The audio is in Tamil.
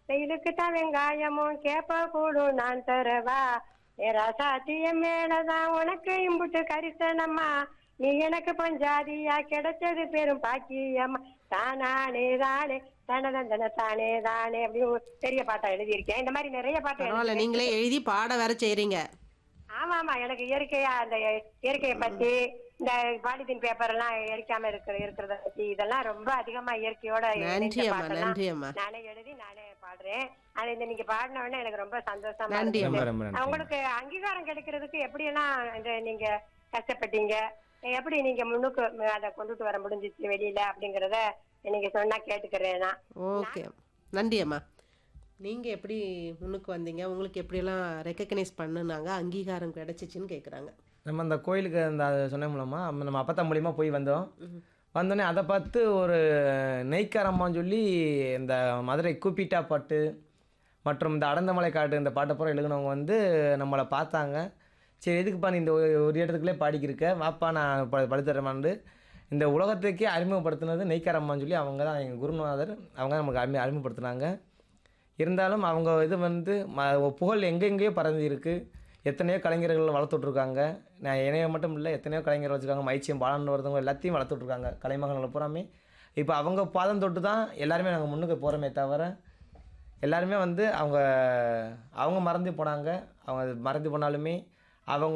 வெயிலுக்கு தான் வெங்காயமும் கேப்ப கூடும் நான் தரவா ராசாத்திய மேலதான் உனக்கு இம்புட்டு கரிசனம்மா நீ எனக்கு பஞ்சாதியா கிடைச்சது பெரும் பாக்கியம்மா தானானே தானே தனதந்தன தானே தானே அப்படின்னு ஒரு பெரிய பாட்டா எழுதியிருக்கேன் இந்த மாதிரி நிறைய பாட்டு பரவாயில்ல எழுதியிருக்கேன். நீங்களே எழுதி பாட வேற செய்றீங்க ஆமா ஆமா எனக்கு இயற்கையா அந்த இயற்கையை பத்தி இந்த பாலிதீன் பேப்பர் எல்லாம் எரிக்காம இருக்கிற இருக்கிறத பத்தி இதெல்லாம் ரொம்ப அதிகமா இயற்கையோட இணைந்த நன்றி அம்மா பாட்டெல்லாம் நன்றி அம்மா நானே எழுதி நானே பாடுறேன் அது இந்த நீங்க பாடின உடனே எனக்கு ரொம்ப சந்தோஷமா நன்றி இருந்தது. ரொம்ப ரொம்ப நன்றி உங்களுக்கு அங்கீகாரம் கிடைக்கிறதுக்கு எப்படி எல்லாம் இந்த நீங்க கஷ்டப்பட்டீங்க எப்படி நீங்க முன்னுக்கு அதை கொண்டுட்டு வர முடிஞ்சிச்சு வெளியில அப்படிங்கறத நீங்க சொன்னா கேட்டுக்கிறேன் நான் ஓகே நன்றி அம்மா நீங்கள் எப்படி முன்னுக்கு வந்தீங்க உங்களுக்கு எப்படியெல்லாம் ரெக்கக்னைஸ் பண்ணுனாங்க அங்கீகாரம் கிடைச்சிச்சின்னு கேட்குறாங்க நம்ம அந்த கோயிலுக்கு அந்த அது சொன்ன மூலமா நம்ம நம்ம அப்பத்தா மூலியமா போய் வந்தோம் வந்தோடனே அதை பார்த்து ஒரு நெய்க்காரம்மான்னு சொல்லி இந்த மதுரை கூப்பிட்டா பாட்டு மற்றும் இந்த அடந்தமலை காட்டு இந்த பாட்டை பூரா எழுதினவங்க வந்து நம்மளை பார்த்தாங்க சரி எதுக்குப்பா நீ இந்த ஒரு- ஒரு இடத்துக்குள்ளே பாடிக்கிருக்க வாப்பா நான் ப படுத்துறேமான்னு இந்த உலகத்துக்கே அறிமுகப்படுத்தினது நெய்க்காரம்மான்னு சொல்லி அவங்க தான் எங்கள் குருநாதர் அவங்க தான் நமக்கு அறிமுக அறிமுகப்படுத்தினாங்க இருந்தாலும் அவங்க இது வந்து ம புகழ் எங்கெங்கேயோ பறந்து இருக்கு எத்தனையோ கலைஞர்கள் வளர்த்துட்ருக்காங்க நான் இணைய மட்டும் இல்லை எத்தனையோ கலைஞர்கள் வச்சுருக்காங்க மைச்சியம் பாலன் ஒருத்தவங்க எல்லாத்தையும் வளர்த்துட்ருக்காங்க கலைமகன்களை பூராமே இப்போ அவங்க பாதம் தொட்டு தான் எல்லாருமே நாங்கள் முன்னுக்கு போகிறோமே தவிர எல்லாருமே வந்து அவங்க அவங்க மறந்து போனாங்க அவங்க மறந்து போனாலுமே அவங்க